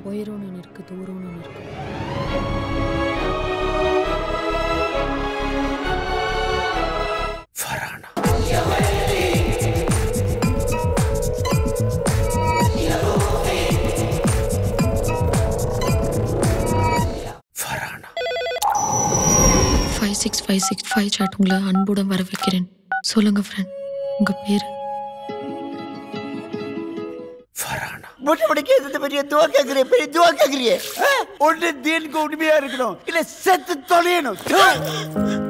உயரம்னு ஒன்று இருக்குது தூரம்னு ஒன்று இருக்குது Farhana Farhana five six five six five chat உங்களை அன்புடன் வர வைக்கிறேன் சொல்லுங்க ஃப்ரெண்ட் உங்கள் பேர் ஃபரானா முட்டை முடிக்க எந்த பெரிய துவா கேக்குறிய பெரிய துவா கேக்குறிய ஒன்று தீனுக்கு உண்மையா இருக்கணும் இல்ல செத்து தொலையணும்